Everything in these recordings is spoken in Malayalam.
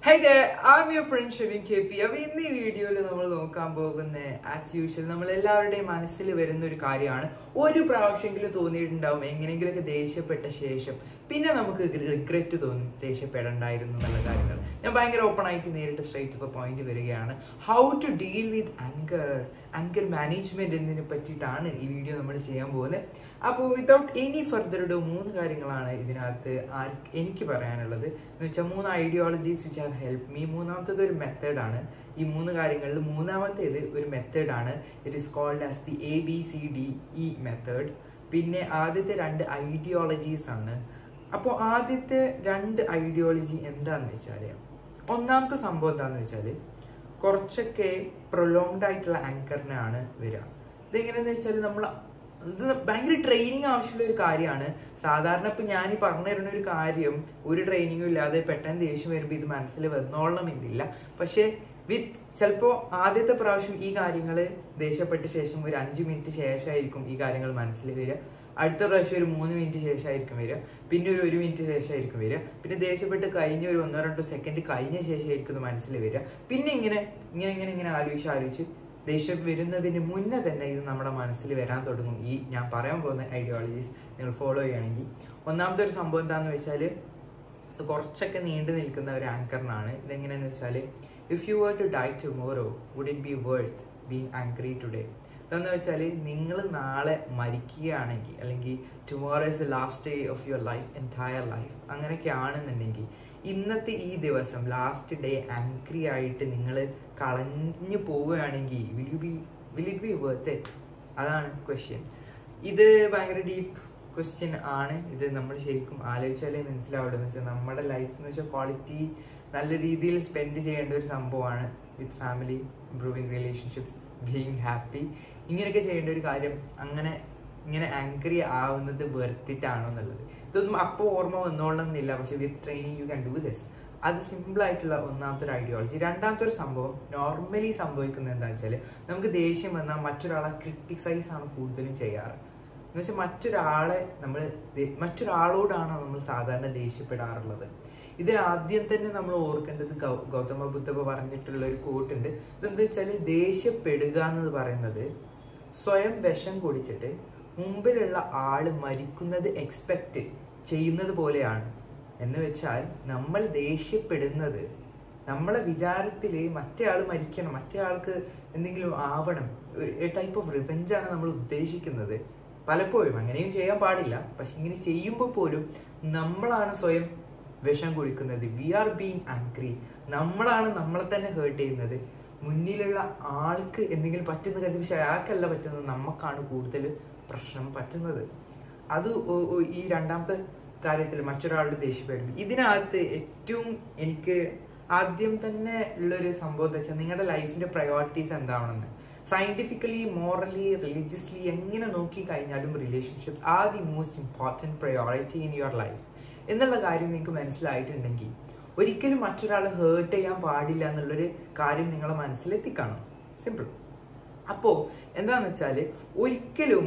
high am your friend Shebin K P അപ്പൊ ഇന്ന് ഈ വീഡിയോയിൽ നമ്മൾ നോക്കാൻ പോകുന്ന ആസ് യൂഷ്വൽ നമ്മൾ എല്ലാവരുടെയും മനസ്സിൽ വരുന്ന ഒരു കാര്യമാണ് ഒരു പ്രാവശ്യമെങ്കിലും തോന്നിയിട്ടുണ്ടാവും എങ്ങനെയെങ്കിലുമൊക്കെ ദേഷ്യപ്പെട്ട ശേഷം പിന്നെ നമുക്ക് റിഗ്രറ്റ് തോന്നും ദേഷ്യപ്പെടണ്ടായിരുന്നു എന്നുള്ള കാര്യങ്ങൾ ഞാൻ ഭയങ്കര ഓപ്പൺ ആയിട്ട് നേരിട്ട് സ്ട്രൈറ്റ് ടു ദ പോയിന്റ് വരികയാണ് how to deal with anger anger management എന്നതിനെ പറ്റിയിട്ടാണ് ഈ വീഡിയോ നമ്മൾ ചെയ്യാൻ പോകുന്നത് അപ്പോൾ വിതൗട്ട് എനി ഫർദർ ഡു മൂന്ന് കാര്യങ്ങളാണ് ഇതിനകത്ത് ആർ എനിക്ക് പറയാനുള്ളത് എന്ന് വെച്ചാൽ മൂന്ന് ideologies which have help me മൂന്നാമത്തേത് ഒരു മെത്തേഡാണ് ഈ മൂന്ന് കാര്യങ്ങളിൽ മൂന്നാമത്തേത് ഒരു മെത്തേഡാണ് it is called as the A B C D E method പിന്നെ ആദ്യത്തെ രണ്ട് ഐഡിയോളജീസ് ആണ് അപ്പോൾ ആദ്യത്തെ രണ്ട് ഐഡിയോളജി എന്താണെന്ന് വെച്ചാൽ ഒന്നാമത്തെ സംഭവം എന്താണെന്ന് വെച്ചാൽ കുറച്ചൊക്കെ പ്രൊലോങ്ഡ് ആയിട്ടുള്ള ആങ്കറിനാണ് വരിക ഇതെങ്ങനെയാന്ന് വെച്ചാൽ നമ്മൾ ഇത് ഭയങ്കര ട്രെയിനിങ് ആവശ്യമുള്ള ഒരു കാര്യമാണ് സാധാരണ ഇപ്പൊ ഞാൻ ഈ പറഞ്ഞു തരുന്ന ഒരു കാര്യം ഒരു ട്രെയിനിങ്ങും ഇല്ലാതെ പെട്ടെന്ന് ദേഷ്യം വരുമ്പോൾ ഇത് മനസ്സിൽ വന്നോളണമെന്നില്ല പക്ഷെ വിത്ത് ചിലപ്പോൾ ആദ്യത്തെ പ്രാവശ്യം ഈ കാര്യങ്ങൾ ദേഷ്യപ്പെട്ട ശേഷം ഒരു അഞ്ച് മിനിറ്റ് ശേഷമായിരിക്കും ഈ കാര്യങ്ങൾ മനസ്സിൽ വരിക അടുത്ത പ്രാവശ്യം ഒരു മൂന്ന് മിനിറ്റ് ശേഷമായിരിക്കും വരിക പിന്നെ ഒരു ഒരു മിനിറ്റ് ശേഷമായിരിക്കും വരിക പിന്നെ ദേഷ്യപ്പെട്ട് കഴിഞ്ഞ ഒരു ഒന്നോ രണ്ടോ സെക്കൻഡ് കഴിഞ്ഞ ശേഷമായിരിക്കും ഇത് മനസ്സിൽ വരിക പിന്നെ ഇങ്ങനെ ഇങ്ങനെ ഇങ്ങനെ ഇങ്ങനെ ആലോചിച്ച് ആലോചിച്ച് ദേഷ്യം വരുന്നതിന് മുന്നേ തന്നെ ഇത് നമ്മുടെ മനസ്സിൽ വരാൻ തുടങ്ങും ഈ ഞാൻ പറയാൻ പോകുന്ന ഐഡിയോളജീസ് നിങ്ങൾ ഫോളോ ചെയ്യുകയാണെങ്കിൽ ഒന്നാമത്തെ ഒരു സംഭവം എന്താണെന്ന് വെച്ചാൽ ഇത് കുറച്ചൊക്കെ നീണ്ടു നിൽക്കുന്ന ഒരു ആങ്കറിനാണ് ഇതെങ്ങനെയാന്ന് വെച്ചാൽ if you were to die tomorrow would it be worth being angry today എന്താണെന്ന് വെച്ചാൽ നിങ്ങൾ നാളെ മരിക്കുകയാണെങ്കിൽ അല്ലെങ്കിൽ tomorrow is the last day of your life entire life അങ്ങനെയൊക്കെ ആണെന്നുണ്ടെങ്കിൽ ഇന്നത്തെ ഈ ദിവസം ലാസ്റ്റ് ഡേ ആങ്ക്രി ആയിട്ട് നിങ്ങൾ കളഞ്ഞു പോവുകയാണെങ്കിൽ will you be will it be worth it അതാണ് ക്വസ്റ്റ്യൻ ഇത് ഭയങ്കര ഡീപ്പ് ക്വസ്റ്റ്യൻ ആണ് ഇത് നമ്മൾ ശരിക്കും ആലോചിച്ചാലേ മനസ്സിലാവുള്ളൂ എന്ന് വെച്ചാൽ നമ്മുടെ ലൈഫ് എന്ന് വെച്ചാൽ ക്വാളിറ്റി നല്ല രീതിയിൽ സ്പെൻഡ് ചെയ്യേണ്ട ഒരു സംഭവമാണ് with family improving relationships being happy ഇങ്ങനെയൊക്കെ ചെയ്യേണ്ട ഒരു കാര്യം അങ്ങനെ ഇങ്ങനെ ആങ്കറി ആവുന്നത് വെർത്തിട്ടാണോ എന്നുള്ളത് ഇതൊന്നും അപ്പോൾ ഓർമ്മ വന്നോളണം എന്നില്ല പക്ഷെ with training you can do this അത് സിമ്പിൾ ആയിട്ടുള്ള ഒന്നാമത്തെ ഒരു ഐഡിയോളജി രണ്ടാമത്തെ ഒരു സംഭവം നോർമലി സംഭവിക്കുന്നത് എന്താ വെച്ചാൽ നമുക്ക് ദേഷ്യം വന്നാൽ മറ്റൊരാളെ ക്രിട്ടിസൈസ് ആണ് കൂടുതലും ചെയ്യാറ് എന്ന് വെച്ചാൽ മറ്റൊരാളെ നമ്മൾ മറ്റൊരാളോടാണ് നമ്മൾ സാധാരണ ദേഷ്യപ്പെടാറുള്ളത് ഇതിൽ ആദ്യം തന്നെ നമ്മൾ ഓർക്കേണ്ടത് ഗൗ- ഗൗതമ ബുദ്ധ പറഞ്ഞിട്ടുള്ള ഒരു കോട്ട് ഉണ്ട് ഇതെന്താ വെച്ചാൽ ദേഷ്യപ്പെടുക എന്ന് പറയുന്നത് സ്വയം വിഷം കുടിച്ചിട്ട് മുമ്പിലുള്ള ആള് മരിക്കുന്നത് എക്സ്പെക്ട് ചെയ്യുന്നത് പോലെയാണ് എന്ന് വെച്ചാൽ നമ്മൾ ദേഷ്യപ്പെടുന്നത് നമ്മളെ വിചാരത്തില് മറ്റേ ആള് മരിക്കണം മറ്റേ ആൾക്ക് എന്തെങ്കിലും ആവണം ഒരു ടൈപ്പ് ഓഫ് റിവെഞ്ച് ആണ് നമ്മൾ ഉദ്ദേശിക്കുന്നത് പലപ്പോഴും അങ്ങനെയും ചെയ്യാൻ പാടില്ല പക്ഷെ ഇങ്ങനെ ചെയ്യുമ്പോൾ പോലും നമ്മളാണ് സ്വയം വിഷം കുടിക്കുന്നത് വി ആർ ബീങ് ആങ്ക്രി നമ്മളാണ് നമ്മളെ തന്നെ ഹേർട്ട് ചെയ്യുന്നത് മുന്നിലുള്ള ആൾക്ക് എന്തെങ്കിലും പറ്റുന്ന കാര്യം പക്ഷെ അയാൾക്കല്ല പറ്റുന്നത് നമുക്കാണ് കൂടുതൽ പ്രശ്നം പറ്റുന്നത് അത് ഒ- ഒ- ഈ രണ്ടാമത്തെ കാര്യത്തിൽ മറ്റൊരാളുടെ ദേഷ്യപ്പെടും ഇതിനകത്ത് ഏറ്റവും എനിക്ക് ആദ്യം തന്നെ ഉള്ളൊരു സംഭവം എന്താ വെച്ചാൽ നിങ്ങളുടെ ലൈഫിന്റെ പ്രയോറിറ്റീസ് എന്താണെന്ന് സയന്റിഫിക്കലി മോറലി റിലീജിയസ്ലി എങ്ങനെ നോക്കി കഴിഞ്ഞാലും relationships are the most important priority in your life എന്നുള്ള കാര്യം നിങ്ങൾക്ക് മനസ്സിലായിട്ടുണ്ടെങ്കിൽ ഒരിക്കലും മറ്റൊരാളെ ഹേർട്ട് ചെയ്യാൻ പാടില്ല എന്നുള്ളൊരു കാര്യം നിങ്ങളെ മനസ്സിലെത്തിക്കാണും സിമ്പിൾ അപ്പോ എന്താന്ന് വെച്ചാല് ഒരിക്കലും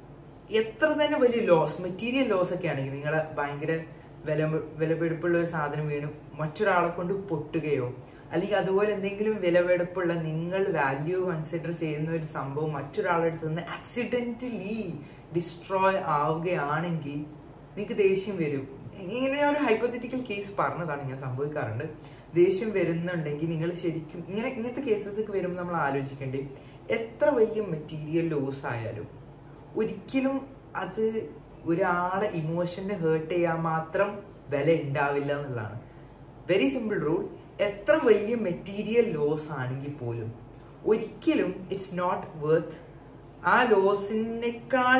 എത്ര തന്നെ വലിയ ലോസ് മെറ്റീരിയൽ ലോസ് ഒക്കെ ആണെങ്കിൽ നിങ്ങളെ ഭയങ്കര വില വിലപിടിപ്പുള്ള ഒരു സാധനം വീണ് മറ്റൊരാളെ കൊണ്ട് പൊട്ടുകയോ അല്ലെങ്കിൽ അതുപോലെ എന്തെങ്കിലും വിലപിടിപ്പുള്ള നിങ്ങൾ വാല്യൂ കൺസിഡർ ചെയ്യുന്ന ഒരു സംഭവം മറ്റൊരാളുടെ അടുത്ത് നിന്ന് ആക്സിഡന്റലി ഡിസ്ട്രോയ് ആവുകയാണെങ്കിൽ നിങ്ങൾക്ക് ദേഷ്യം വരും ഇങ്ങനെ ഞാൻ ഒരു ഹൈപ്പോത്തറ്റിക്കൽ കേസ് പറഞ്ഞതാണ് ഇങ്ങനെ സംഭവിക്കാറുണ്ട് ദേഷ്യം വരുന്നുണ്ടെങ്കിൽ നിങ്ങൾ ശരിക്കും ഇങ്ങനെ ഇങ്ങനത്തെ കേസസ് ഒക്കെ വരുമ്പോൾ നമ്മൾ ആലോചിക്കേണ്ടേ എത്ര വലിയ മെറ്റീരിയൽ ലോസ് ആയാലും ഒരിക്കലും അത് ഒരാളെ ഇമോഷനെ ഹേർട്ട് ചെയ്യാൻ മാത്രം വില ഉണ്ടാവില്ല എന്നുള്ളതാണ് വെരി സിമ്പിൾ റൂൾ എത്ര വലിയ മെറ്റീരിയൽ ലോസ് ആണെങ്കിൽ പോലും ഒരിക്കലും ഇറ്റ്സ് നോട്ട് വർത്ത് ആ ലോസിനേക്കാൾ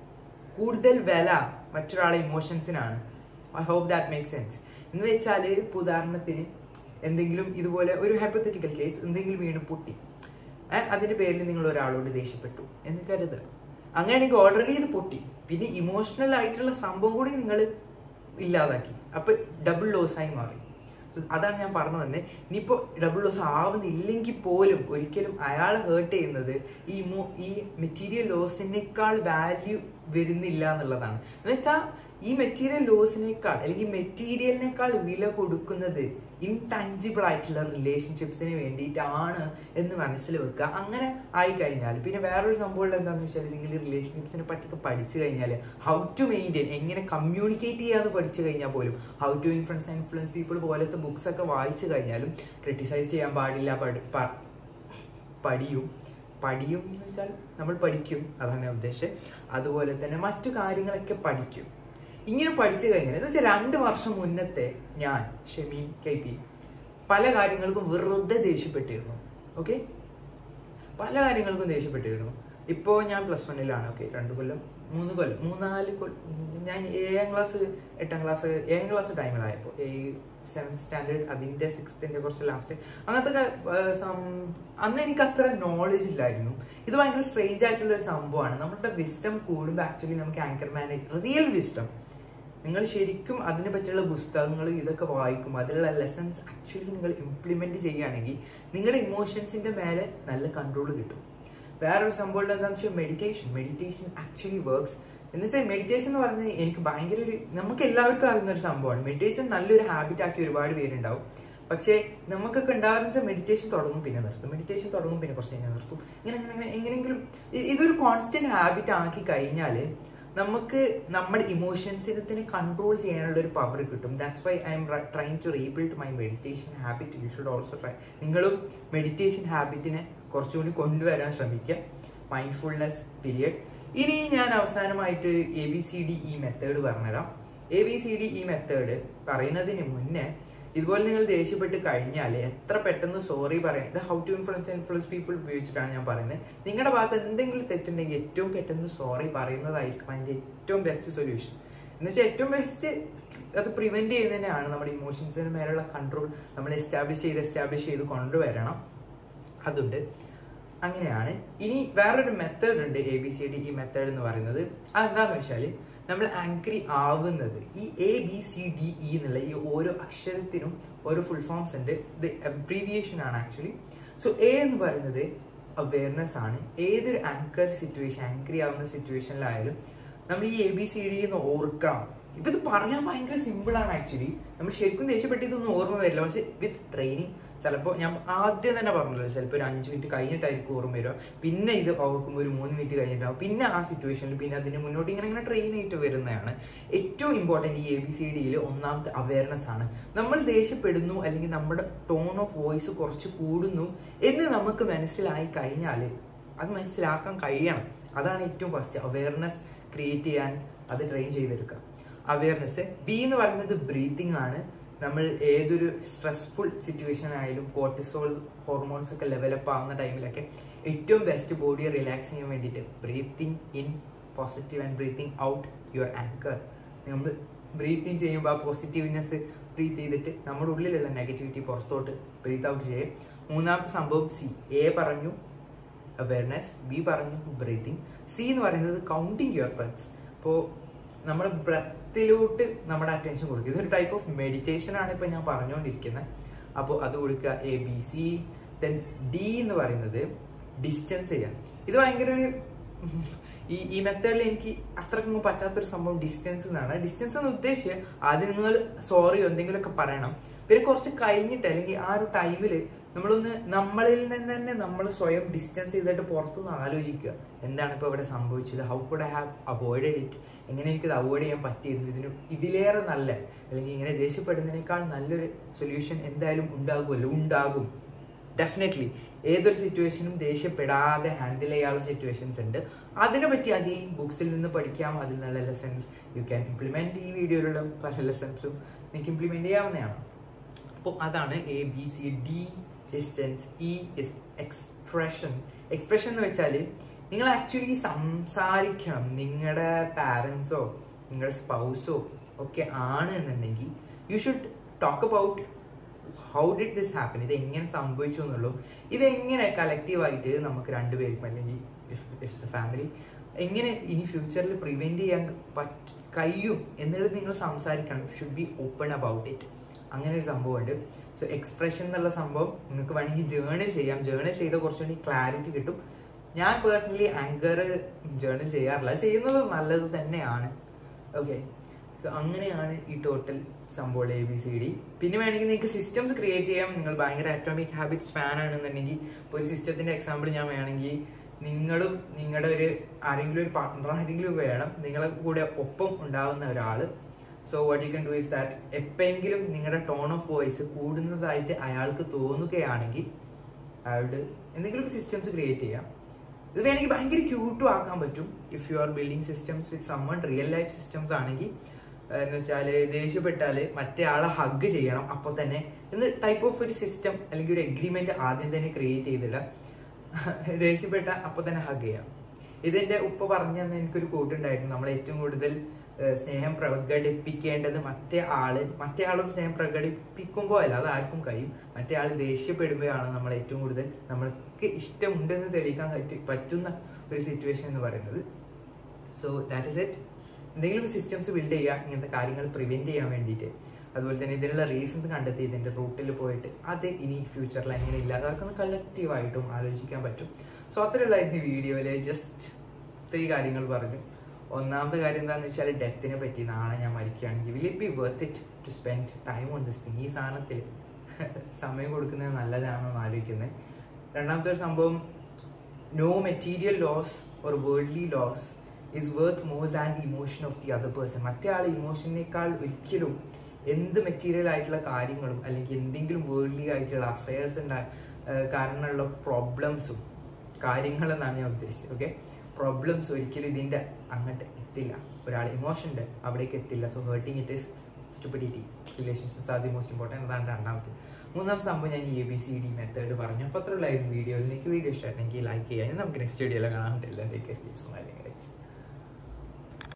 കൂടുതൽ വില മറ്റൊരാളെ ഇമോഷൻസിനാണ് I hope that make sense എന്ന് വെച്ചാൽ ഇപ്പൊ ഉദാഹരണത്തിന് എന്തെങ്കിലും ഇതുപോലെ ഒരു ഹൈപ്പത്തറ്റിക്കൽ കേസ് എന്തെങ്കിലും വീണ് പൊട്ടി ഏഹ് അതിന്റെ പേരിൽ നിങ്ങൾ ഒരാളോട് ദേഷ്യപ്പെട്ടു എന്ന് കരുതുക അങ്ങനെയാണെങ്കിൽ ഓൾറെഡി ഇത് പൊട്ടി പിന്നെ ഇമോഷണൽ ആയിട്ടുള്ള സംഭവം കൂടി നിങ്ങൾ ഇല്ലാതാക്കി അപ്പൊ ഡബിൾ ലോസ് ആയി മാറി So, അതാണ് ഞാൻ പറഞ്ഞു വന്നത് ഇനിയിപ്പോ ഡബിൾ ലോസ് ആവുന്നില്ലെങ്കിൽ പോലും ഒരിക്കലും അയാളെ ഹേർട്ട് ചെയ്യുന്നത് ഈ ഇമോ ഈ മെറ്റീരിയൽ ലോസിനേക്കാൾ വാല്യൂ വരുന്നില്ല എന്നുള്ളതാണ് എന്ന് വെച്ചാൽ ഈ മെറ്റീരിയൽ ലോസിനേക്കാൾ അല്ലെങ്കിൽ മെറ്റീരിയലിനേക്കാൾ വില കൊടുക്കുന്നത് ഇൻടാഞ്ചിബിൾ ആയിട്ടുള്ള റിലേഷൻഷിപ്സിന് വേണ്ടിയിട്ടാണ് എന്ന് മനസ്സിൽ വെക്കുക അങ്ങനെ ആയി കഴിഞ്ഞാൽ പിന്നെ വേറൊരു സംഭവം എന്താണെന്ന് വെച്ചാൽ നിങ്ങൾ റിലേഷൻഷിപ്സിനെ പറ്റിയൊക്കെ പഠിച്ചു കഴിഞ്ഞാൽ ഹൗ ടു മെയിൻറ്റെയിൻ എങ്ങനെ കമ്മ്യൂണിക്കേറ്റ് ചെയ്യാന്ന് പഠിച്ചു കഴിഞ്ഞാൽ പോലും how to influence influence people പോലത്തെ ബുക്സ് ഒക്കെ വായിച്ചു കഴിഞ്ഞാലും ക്രിട്ടിസൈസ് ചെയ്യാൻ പാടില്ല പഠി- പ- പഠിയും പഠിയും എന്ന് വെച്ചാൽ നമ്മൾ പഠിക്കും അതാണ് ഞാൻ ഉദ്ദേശിച്ചത് അതുപോലെ തന്നെ മറ്റു കാര്യങ്ങളൊക്കെ പഠിക്കും ഇങ്ങനെ പഠിച്ചു കഴിഞ്ഞാൽ എന്ന് വെച്ചാൽ രണ്ട് വർഷം മുന്നത്തെ ഞാൻ ഷമീം കെ പി പല കാര്യങ്ങൾക്കും വെറുതെ ദേഷ്യപ്പെട്ടിരുന്നു ഓക്കെ പല കാര്യങ്ങൾക്കും ദേഷ്യപ്പെട്ടിരുന്നു ഇപ്പോൾ ഞാൻ പ്ലസ് വണ്ണിലാണ് ഓക്കെ രണ്ട് കൊല്ലം മൂന്ന് കൊല്ലം മൂന്നാല് കൊല്ലം ഞാൻ ഏഴാം ക്ലാസ് എട്ടാം ക്ലാസ് ഏഴാം ക്ലാസ് ടൈമിലായപ്പോൾ ഏഴ് സെവൻത് സ്റ്റാൻഡേർഡ് അതിന്റെ സിക്സ്ത്തിന്റെ കുറച്ച് ലാസ്റ്റ് അങ്ങനത്തെ ക- ഏർ സം- അന്ന് എനിക്ക് അത്ര നോളജ് ഇല്ലായിരുന്നു ഇത് ഭയങ്കര സ്ട്രേഞ്ച് ആയിട്ടുള്ള ഒരു സംഭവമാണ് നമ്മുടെ വിസ്റ്റം കൂടുമ്പോൾ ആക്ച്വലി നമുക്ക് ആങ്കർ മാനേജ് റിയൽ വിസ്റ്റം നിങ്ങൾ ശരിക്കും അതിനെ പറ്റിയുള്ള പുസ്തകങ്ങൾ ഇതൊക്കെ വായിക്കും അതിലുള്ള ലെസൺസ് ആക്ച്വലി നിങ്ങൾ ഇംപ്ലിമെന്റ് ചെയ്യുകയാണെങ്കിൽ നിങ്ങളുടെ ഇമോഷൻസിന്റെ മേലെ നല്ല കൺട്രോൾ കിട്ടും വേറൊരു സംഭവം എന്താണെന്ന് വെച്ചാൽ മെഡിറ്റേഷൻ മെഡിറ്റേഷൻ ആക്ച്വലി വർക്ക്സ് എന്ന് വെച്ചാൽ മെഡിറ്റേഷൻ എന്ന് പറഞ്ഞാൽ എനിക്ക് ഭയങ്കര ഒരു നമുക്ക് എല്ലാവർക്കും അറിയുന്ന ഒരു സംഭവമാണ് മെഡിറ്റേഷൻ നല്ലൊരു ഹാബിറ്റ് ആക്കി ഒരുപാട് പേരുണ്ടാവും പക്ഷേ നമുക്കൊക്കെ ഉണ്ടാകുന്ന വെച്ചാൽ മെഡിറ്റേഷൻ തുടങ്ങും പിന്നെ നിർത്തും മെഡിറ്റേഷൻ തുടങ്ങും പിന്നെ കുറച്ച് കഴിഞ്ഞാൽ നിർത്തും ഇങ്ങനെ ഇങ്ങനെ ഇങ്ങനെ എങ്ങനെയെങ്കിലും ഇ- ഇതൊരു കോൺസ്റ്റന്റ് ഹാബിറ്റ് ആക്കി കഴിഞ്ഞാൽ നമുക്ക് നമ്മുടെ ഇമോഷൻസിനെ കൺട്രോൾ ചെയ്യാനുള്ള ഒരു പവർ കിട്ടും that's why I'm trying to rebuild my meditation habit you should also try നിങ്ങളും മെഡിറ്റേഷൻ ഹാബിറ്റിനെ കുറച്ചുകൂടി കൊണ്ടുവരാൻ ശ്രമിക്കുക മൈൻഡ്ഫുൾനെസ് പീരിയഡ് ഇനി ഞാൻ അവസാനമായിട്ട് A B C D E method പറഞ്ഞുതരാം A B C D E method പറയുന്നതിന് മുന്നേ ഇതുപോലെ നിങ്ങൾ ദേഷ്യപ്പെട്ട് കഴിഞ്ഞാൽ എത്ര പെട്ടെന്ന് സോറി പറയാം ഇത് how to influence influence people ഉപയോഗിച്ചിട്ടാണ് ഞാൻ പറയുന്നത് നിങ്ങളുടെ ഭാഗത്ത് എന്തെങ്കിലും തെറ്റുണ്ടെങ്കിൽ ഏറ്റവും പെട്ടെന്ന് സോറി പറയുന്നതായിരിക്കും അതിന്റെ ഏറ്റവും ബെസ്റ്റ് സൊല്യൂഷൻ എന്ന് വെച്ചാൽ ഏറ്റവും ബെസ്റ്റ് അത് പ്രിവെന്റ് ചെയ്യുന്നതിനാണ് നമ്മുടെ ഇമോഷൻസിന് മേലുള്ള കൺട്രോൾ നമ്മൾ എസ്റ്റാബ്ലിഷ് ചെയ്ത് എസ്റ്റാബ്ലിഷ് ചെയ്ത് കൊണ്ടുവരണം അതുണ്ട് അങ്ങനെയാണ് ഇനി വേറൊരു മെത്തേഡ് ഉണ്ട് A B C D E method എന്ന് പറയുന്നത് അതെന്താന്ന് വെച്ചാൽ നമ്മൾ ആങ്കറി ആവുന്നത് ഈ A B C D E എന്നുള്ള ഈ ഓരോ അക്ഷരത്തിനും ഓരോ ഫുൾ ഫോംസ് ഉണ്ട് ഇത് അബ്രീവിയേഷൻ ആണ് ആക്ച്വലി സോ എ എന്ന് പറയുന്നത് അവയർനെസ് ആണ് ഏതൊരു ആങ്കർ സിറ്റുവേഷൻ ആങ്കറി ആവുന്ന സിറ്റുവേഷനിലായാലും നമ്മൾ ഈ എ ബി സി ഡി എന്ന് ഓർക്കണം ഇപ്പൊ ഇത് പറയാൻ ഭയങ്കര സിമ്പിൾ ആണ് ആക്ച്വലി നമ്മൾ ശരിക്കും ദേഷ്യപ്പെട്ട് ഇതൊന്നും ഓർമ്മ വരില്ല പക്ഷെ വിത്ത് ട്രെയിനിങ് ചിലപ്പോൾ ഞാൻ ആദ്യം തന്നെ പറഞ്ഞല്ലോ ചിലപ്പോൾ ഒരു അഞ്ച് മിനിറ്റ് കഴിഞ്ഞിട്ടായിരിക്കും ഓർമ്മ വരിക പിന്നെ ഇത് ഓർക്കുമ്പോൾ ഒരു മൂന്ന് മിനിറ്റ് കഴിഞ്ഞിട്ടാവും പിന്നെ ആ സിറ്റുവേഷനിൽ പിന്നെ അതിന് മുന്നോട്ട് ഇങ്ങനെ ഇങ്ങനെ ട്രെയിൻ ആയിട്ട് വരുന്നതാണ് ഏറ്റവും ഇമ്പോർട്ടൻറ്റ് ഈ എ ബി സി ഡിയിൽ ഒന്നാമത്തെ അവയർനെസ് ആണ് നമ്മൾ ദേഷ്യപ്പെടുന്നു അല്ലെങ്കിൽ നമ്മുടെ ടോൺ ഓഫ് വോയിസ് കുറച്ച് കൂടുന്നു എന്ന് നമുക്ക് മനസ്സിലായി കഴിഞ്ഞാൽ അത് മനസ്സിലാക്കാൻ കഴിയണം അതാണ് ഏറ്റവും ഫസ്റ്റ് അവയർനെസ് ക്രിയേറ്റ് ചെയ്യാൻ അത് ട്രെയിൻ ചെയ്തെടുക്കുക അവയർനെസ് ബി എന്ന് പറയുന്നത് ബ്രീത്തിങ് ആണ് നമ്മൾ ഏതൊരു സ്ട്രെസ്ഫുൾ സിറ്റുവേഷൻ ആയാലും കോർട്ടിസോൾ ഹോർമോൺസ് ഒക്കെ ലെവലപ്പ് ആവുന്ന ടൈമിലൊക്കെ ഏറ്റവും ബെസ്റ്റ് ബോഡിയെ റിലാക്സ് ചെയ്യാൻ വേണ്ടിയിട്ട് breathing in positive and breathing out your anger നമ്മൾ ബ്രീത്തിങ് ചെയ്യുമ്പോൾ ആ പോസിറ്റീവ്നെസ് ബ്രീത്ത് ചെയ്തിട്ട് നമ്മുടെ ഉള്ളിലുള്ള നെഗറ്റിവിറ്റി പുറത്തോട്ട് ബ്രീത്ത് ഔട്ട് ചെയ്യും മൂന്നാമത്തെ സംഭവം സി എ പറഞ്ഞു അവയർനെസ് ബി പറഞ്ഞു ബ്രീത്തിങ് സി എന്ന് പറയുന്നത് കൗണ്ടിങ് യുവർ ബ്രത്ത്സ് അപ്പോൾ നമ്മൾ ബ്രത്തിലോട്ട് നമ്മുടെ അറ്റൻഷൻ കൊടുക്കുക ഇതൊരു ടൈപ്പ് ഓഫ് മെഡിറ്റേഷൻ ആണ് ഇപ്പൊ ഞാൻ പറഞ്ഞുകൊണ്ടിരിക്കുന്നത് അപ്പോൾ അത് കൊടുക്കുക A B C then D എന്ന് പറയുന്നത് ഡിസ്റ്റൻസ് ചെയ്യാൻ ഇത് ഭയങ്കര ഒരു ഈ ഈ മെത്തേഡിൽ എനിക്ക് അത്രക്കൊന്നും പറ്റാത്തൊരു സംഭവം ഡിസ്റ്റൻസ് എന്നാണ് ഡിസ്റ്റൻസ് എന്ന് ഉദ്ദേശിച്ച് ആദ്യം നിങ്ങൾ സോറിയോ എന്തെങ്കിലുമൊക്കെ പറയണം പിന്നെ കുറച്ച് കഴിഞ്ഞിട്ട് അല്ലെങ്കിൽ ആ ഒരു ടൈമിൽ നമ്മളൊന്ന് നമ്മളിൽ നിന്ന് തന്നെ നമ്മൾ സ്വയം ഡിസ്റ്റൻസ് ചെയ്തിട്ട് പുറത്തുനിന്ന് ആലോചിക്കുക എന്താണ് ഇപ്പോൾ ഇവിടെ സംഭവിച്ചത് how could I have avoided it എങ്ങനെ എനിക്കത് അവോയ്ഡ് ചെയ്യാൻ പറ്റിയിരുന്നു ഇതിന് ഇതിലേറെ നല്ല അല്ലെങ്കിൽ ഇങ്ങനെ ദേഷ്യപ്പെടുന്നതിനേക്കാൾ നല്ലൊരു സൊല്യൂഷൻ എന്തായാലും ഉണ്ടാകുമല്ലോ ഉണ്ടാകും ഡെഫിനറ്റ്ലി ഏതൊരു സിറ്റുവേഷനും ദേഷ്യപ്പെടാതെ ഹാൻഡിൽ ചെയ്യാനുള്ള സിറ്റുവേഷൻസ് ഉണ്ട് അതിനെ പറ്റി അധികം ബുക്സിൽ നിന്ന് പഠിക്കാം അതിൽ നല്ല ലെസൺസ് യു ക്യാൻ ഇംപ്ലിമെന്റ് ഈ വീഡിയോയിലുള്ള പല ലെസൺസും നിങ്ങൾക്ക് ഇംപ്ലിമെന്റ് ചെയ്യാവുന്നതാണ് അപ്പോൾ അതാണ് A B C D distance E is expression expression എന്ന് വെച്ചാൽ നിങ്ങൾ ആക്ച്വലി സംസാരിക്കണം നിങ്ങളുടെ പാരൻസോ നിങ്ങളുടെ സ്പൗസോ ഒക്കെ ആണ് എന്നുണ്ടെങ്കിൽ you should talk about how did this happen ഇത് എങ്ങനെ സംഭവിച്ചു എന്നുള്ളൂ ഇതെങ്ങനെ കളക്റ്റീവായിട്ട് നമുക്ക് രണ്ടുപേർക്കും അല്ലെങ്കിൽ ഇറ്റ്സ് എ ഫാമിലി എങ്ങനെ ഇനി ഫ്യൂച്ചറിൽ പ്രിവെന്റ് ചെയ്യാൻ പറ്റ കഴിയും എന്നുള്ളത് നിങ്ങൾ സംസാരിക്കണം should be open about it അങ്ങനെ ഒരു സംഭവമുണ്ട് സോ എക്സ്പ്രഷൻ എന്നുള്ള സംഭവം നിങ്ങൾക്ക് വേണമെങ്കിൽ ജേർണൽ ചെയ്യാം ജേർണൽ ചെയ്ത കുറച്ചുകൂടി ക്ലാരിറ്റി കിട്ടും ഞാൻ പേഴ്സണലി ആങ്കർ ജേർണൽ ചെയ്യാറില്ല ചെയ്യുന്നത് നല്ലത് തന്നെയാണ് ഓക്കെ സോ അങ്ങനെയാണ് ഈ ടോട്ടൽ സംഭവം എ ബി സി ഡി പിന്നെ വേണമെങ്കിൽ നിങ്ങൾക്ക് സിസ്റ്റംസ് ക്രിയേറ്റ് ചെയ്യാം നിങ്ങൾ ഭയങ്കര അറ്റോമിക് ഹാബിറ്റ്സ് ഫാൻ ആണെന്നുണ്ടെങ്കിൽ ഇപ്പോൾ ഒരു സിസ്റ്റത്തിന്റെ എക്സാമ്പിൾ ഞാൻ വേണമെങ്കിൽ നിങ്ങളും നിങ്ങളുടെ ഒരു ആരെങ്കിലും ഒരു പാർട്ട്ണർ ആരെങ്കിലും വേണം നിങ്ങളെ കൂടെ ഒപ്പം ഉണ്ടാവുന്ന ഒരാൾ so what you can do is that എപ്പോഴെങ്കിലും നിങ്ങളുടെ ടോൺ ഓഫ് വോയിസ് കൂടുന്നതായിട്ട് അയാൾക്ക് തോന്നുകയാണെങ്കിൽ അയാളുടെ എന്തെങ്കിലും സിസ്റ്റംസ് ക്രിയേറ്റ് ചെയ്യാം ഇത് വേണമെങ്കിൽ ഭയങ്കര ക്യൂട്ടും ആക്കാൻ പറ്റും if you are building systems with someone real life systems ആണെങ്കിൽ എന്ന് വെച്ചാൽ ദേഷ്യപ്പെട്ടാൽ മറ്റേ ആളെ ഹഗ് ചെയ്യണം അപ്പോൾ തന്നെ എന്ന് ടൈപ്പ് ഓഫ് ഒരു സിസ്റ്റം അല്ലെങ്കിൽ ഒരു എഗ്രിമെന്റ് ആദ്യം തന്നെ ക്രിയേറ്റ് ചെയ്തില്ല ദേഷ്യപ്പെട്ട അപ്പോൾ തന്നെ ഹഗ് ചെയ്യാം ഇതെന്റെ ഉപ്പ പറഞ്ഞു തന്നെ എനിക്കൊരു കൂട്ടുണ്ടായിരുന്നു നമ്മൾ ഏറ്റവും കൂടുതൽ ഏഹ്, സ്നേഹം പ്രകടിപ്പിക്കേണ്ടത് മറ്റേ ആള് മറ്റേ ആളും സ്നേഹം പ്രകടിപ്പിക്കുമ്പോൾ അല്ല അത് ആർക്കും കഴിയും മറ്റേ ആൾ ദേഷ്യപ്പെടുമ്പോഴാണ് നമ്മൾ ഏറ്റവും കൂടുതൽ നമ്മൾക്ക് ഇഷ്ടമുണ്ടെന്ന് തെളിയിക്കാൻ പറ്റി- പറ്റുന്ന ഒരു സിറ്റുവേഷൻ എന്ന് പറയുന്നത് സോ ദാറ്റ് ഇസ് ഇറ്റ് എന്തെങ്കിലും സിസ്റ്റംസ് ബിൽഡ് ചെയ്യുക ഇങ്ങനത്തെ കാര്യങ്ങൾ പ്രിവെന്റ് ചെയ്യാൻ വേണ്ടിയിട്ട് അതുപോലെ തന്നെ ഇതിനുള്ള റീസൺസ് കണ്ടെത്തി ഇതിന്റെ റൂട്ടിൽ പോയിട്ട് അത് ഇനി ഫ്യൂച്ചറിൽ എങ്ങനെ ഇല്ലാതാക്കുന്ന കളക്റ്റീവായിട്ടും ആലോചിക്കാൻ പറ്റും സോ അത്രയുള്ള ഈ വീഡിയോയിൽ ജസ്റ്റ് ത്രീ കാര്യങ്ങൾ പറഞ്ഞു ഒന്നാമത്തെ കാര്യം എന്താണെന്ന് വെച്ചാൽ ഡെത്തിനെ പറ്റി നാളെ ഞാൻ മരിക്കുകയാണെങ്കിൽ will it be worth it to spend time on this thing ഈ സാധനത്തിൽ സമയം കൊടുക്കുന്നത് നല്ലതാണോ എന്ന് ആലോചിക്കുന്നത് രണ്ടാമത്തെ ഒരു സംഭവം no material loss or worldly loss is worth more than the emotion of the other person മറ്റേ ആൾ ഇമോഷനേക്കാൾ ഒരിക്കലും എന്ത് മെറ്റീരിയൽ ആയിട്ടുള്ള കാര്യങ്ങളും അല്ലെങ്കിൽ എന്തെങ്കിലും വേൾഡ്ലി ആയിട്ടുള്ള അഫയേഴ്സ് ഉണ്ടാ ഏഹ് കാരണമുള്ള പ്രോബ്ലംസും കാര്യങ്ങളെന്നാണ് ഞാൻ ഉദ്ദേശിച്ചത് ഓക്കെ പ്രോബ്ലംസ് ഒരിക്കലും ഇതിൻ്റെ അങ്ങോട്ട് എത്തില്ല ഒരാൾ ഇമോഷൻ്റെ അവിടേക്ക് എത്തില്ല so hurting it is stupidity relationships are the most important അതാണ് രണ്ടാമത്തെ മൂന്നാമത്തെ സംഭവം ഞാൻ A B C D method പറഞ്ഞു അപ്പോൾ അത്രയുള്ള വീഡിയോയിൽ നിങ്ങൾക്ക് വീഡിയോ ഇഷ്ടമായിരുന്നെങ്കിൽ ലൈക്ക് ചെയ്യാൻ നമുക്ക് നെക്സ്റ്റ് വീഡിയോയിൽ കാണാൻ എല്ലാവരേക്കും സ്മൈലിംഗ്